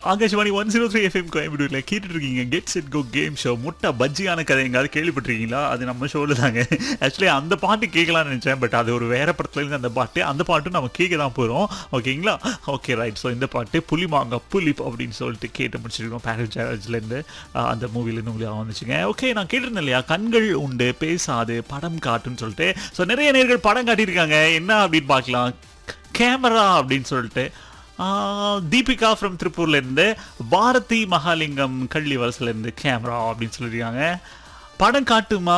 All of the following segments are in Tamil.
Akashvani one zero three FM கோயம்புத்தூர்ல கேட்டுட்டு இருக்கீங்க get set go game show முட்டை பஜ்ஜியான கதை எங்காவது கேள்விப்பட்டிருக்கீங்களா அது நம்ம ஷோவில் தாங்க ஆக்சுவலி அந்த பாட்டு கேட்கலாம்னு நினச்சேன் பட் அது ஒரு வேற படத்துலேருந்து அந்த பாட்டு அந்த பாட்டு நம்ம கேட்க தான் போகிறோம் ஓகேங்களா ஓகே ரைட் ஸோ இந்த பாட்டு புலிமாங்க புலிப் அப்படின்னு சொல்லிட்டு கேட்டு முடிச்சிருக்கோம் பேரல் ஜார்ஜ்லேருந்து அந்த மூவிலேருந்து உங்களுக்கு வந்துச்சுங்க ஓகே நான் கேட்டிருந்தேன் இல்லையா கண்கள் உண்டு பேசாது படம் காட்டுன்னு சொல்லிட்டு ஸோ நிறைய நேர்கள் படம் காட்டியிருக்காங்க என்ன அப்படின்னு பார்க்கலாம் கேமரா அப்படின்னு சொல்லிட்டு ஆஹ், தீபிகா ஃப்ரம் திருப்பூர்ல இருந்து பாரதி மகாலிங்கம் கள்ளி இருந்து கேமரா அப்படின்னு சொல்லியிருக்காங்க படம் காட்டுமா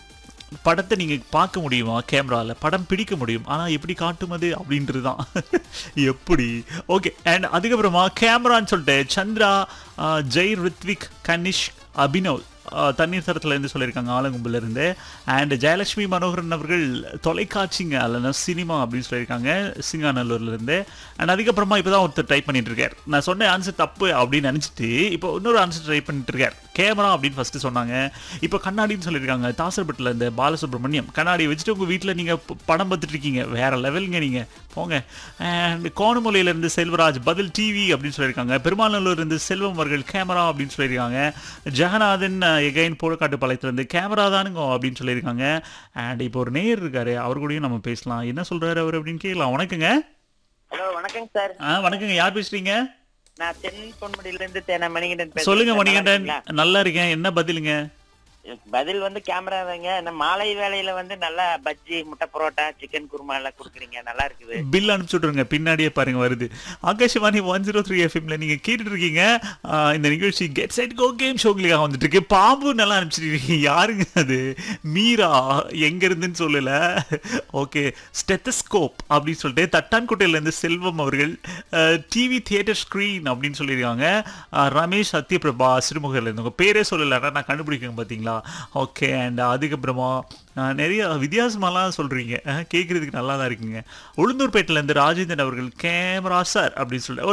படத்தை நீங்க பார்க்க முடியுமா கேமரால படம் பிடிக்க முடியும் ஆனா எப்படி காட்டுமது அப்படின்றது தான் எப்படி ஓகே அண்ட் அதுக்கப்புறமா கேமரான்னு சொல்லிட்டு சந்திரா ஆஹ், ஜெய் ரித்விக் கனிஷ் அபினவ் ஆஹ், தண்ணீர் தரத்துல இருந்து சொல்லியிருக்காங்க ஆலங்கும்புல இருந்து அண்ட் ஜெயலட்சுமி மனோகரன் அவர்கள் தொலைக்காட்சிங்க அல்லனா சினிமா அப்படின்னு சொல்லியிருக்காங்க சிங்காநல்லூர்ல இருந்து அண்ட் அதுக்கப்புறமா இப்பதான் ஒருத்தர் ட்ரை பண்ணிட்டு இருக்கார் நான் சொன்ன ஆன்சர் தப்பு அப்படின்னு நினைச்சிட்டு இப்போ இன்னொரு ஆன்சர் ட்ரை பண்ணிட்டு இருக்கார் கேமரா அப்படின்னு ஃபர்ஸ்ட் சொன்னாங்க இப்போ கண்ணாடின்னு சொல்லியிருக்காங்க தாசர்பட்டில் இந்த பாலசுப்ரமணியம் கண்ணாடி வச்சுட்டு உங்க வீட்டில் நீங்க ப- படம் பார்த்துட்டு இருக்கீங்க வேற லெவலுங்க நீங்க போங்க அண்ட் கோணமொழியில இருந்து செல்வராஜ் பதில் டிவி அப்படின்னு சொல்லியிருக்காங்க பெருமாநல்லூர் இருந்து செல்வம் அவர்கள் கேமரா அப்படின்னு சொல்லியிருக்காங்க ஜெகநாதன் எகைன் போலக்காட்டு பாளையத்துல கேமரா தானுங்க அப்படின்னு சொல்லியிருக்காங்க அண்ட் இப்போ ஒரு நேர் இருக்காரு அவர் கூடயும் நம்ம பேசலாம் என்ன சொல்றாரு அவர் அப்படின்னு கேட்கலாம் வணக்கங்க ஹலோ வணக்கங்க சார் ஆ வணக்கங்க யார் பேசுறீங்க நான் தென் பொன்முடியில இருந்து தேன மணிகண்டன் பேசுறேன் சொல்லுங்க சார். மணிகண்டன் நல்லா இருக்கீங்களா? நல்லா இருக்கேன் என்ன பதிலுங்க பதில் வந்து கேமரா தாங்க இந்த மாலை வேலையில வந்து நல்லா பஜ்ஜி முட்டை பரோட்டா சிக்கன் குருமா எல்லாம் கொடுக்குறீங்க நல்லா இருக்குது பில் அனுப்பிச்சு விட்ருங்க பின்னாடியே பாருங்க வருது ஆகாஷவாணி ஒன் ஜீரோ த்ரீ எஃப்எம்ல நீங்க கேட்டுட்டு இருக்கீங்க ஆஹ் இந்த நிகழ்ச்சி கெட் சைட் கோ கேம் ஷோக்களுக்காக வந்துட்டு இருக்கு பாம்பு நல்லா அனுப்பிச்சிருக்கீங்க யாருங்க அது மீரா எங்க இருந்துன்னு சொல்லல ஓகே ஸ்டெத்தஸ்கோப் அப்படின்னு சொல்லிட்டு தட்டான்கோட்டையில இருந்து செல்வம் அவர்கள் டிவி தியேட்டர் ஸ்க்ரீன் அப்படின்னு சொல்லியிருக்காங்க ஆஹ் ரமேஷ் சத்யபிரபா சிறுமுகையில் இருந்து உங்க பேரே சொல்லல ஆனா நான் கண்டுபிடிக்கேன் பாத்தீங்களா ஓகே அண்ட் அதுக்கப்புறமா ஆஹ் நிறைய வித்தியாசமாலாம் சொல்றீங்க ஆஹ் கேட்கறதுக்கு நல்லா தான் இருக்குங்க உளுந்தூர்பேட்டில இருந்து ராஜேந்திரன் அவர்கள் கேமரா சார் அப்படின்னு சொல்லிட்டு